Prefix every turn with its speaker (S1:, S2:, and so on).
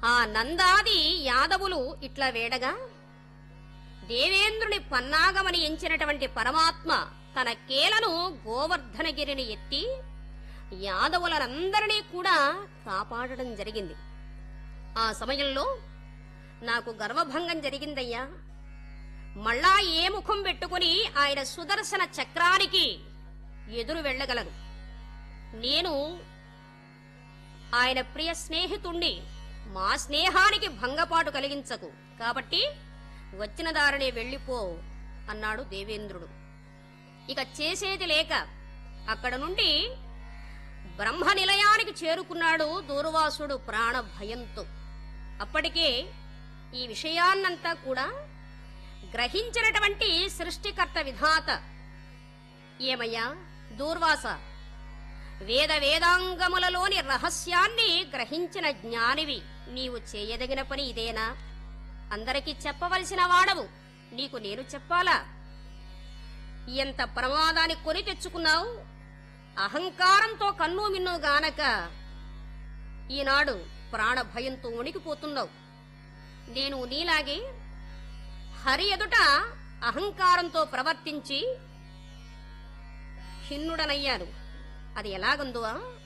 S1: ఆ నందాది యాదవులు ఇట్లా వేడగా దేవేంద్రుని పన్నాగమని ఎంచినటువంటి పరమాత్మ తన కేలను గోవర్ధనగిరిని ఎత్తి యాదవులనందరినీ కూడా కాపాడడం జరిగింది ఆ సమయంలో నాకు గర్వభంగం జరిగిందయ్యా మళ్ళా ఏ ముఖం పెట్టుకుని ఆయన సుదర్శన చక్రానికి ఎదురు వెళ్ళగలను నేను ఆయన ప్రియ స్నేహితుణ్ణి మా స్నేహానికి భంగపాటు కలిగించకు కాబట్టి వచ్చిన దారినే వెళ్ళిపో అన్నాడు దేవేంద్రుడు ఇక చేసేది లేక అక్కడ నుండి బ్రహ్మ నిలయానికి చేరుకున్నాడు దూర్వాసుడు ప్రాణ భయంతో అప్పటికే ఈ విషయాన్నంతా కూడా గ్రహించినటువంటి సృష్టికర్త విధాత ఏమయ్యా దూర్వాస వేద వేదాంగములలోని రహస్యాన్ని గ్రహించిన జ్ఞానివి నీవు చేయదగిన పని ఇదేనా అందరికీ చెప్పవలసిన వాడవు నీకు నేను చెప్పాలా ఎంత ప్రమాదాన్ని కొని తెచ్చుకున్నావు అహంకారంతో కన్ను మిన్ను గానక ఈనాడు ప్రాణ భయంతో వణికిపోతున్నావు నేను నీలాగే హరి ఎదుట అహంకారంతో ప్రవర్తించి ఖిన్నుడనయ్యాను అది ఎలాగుందో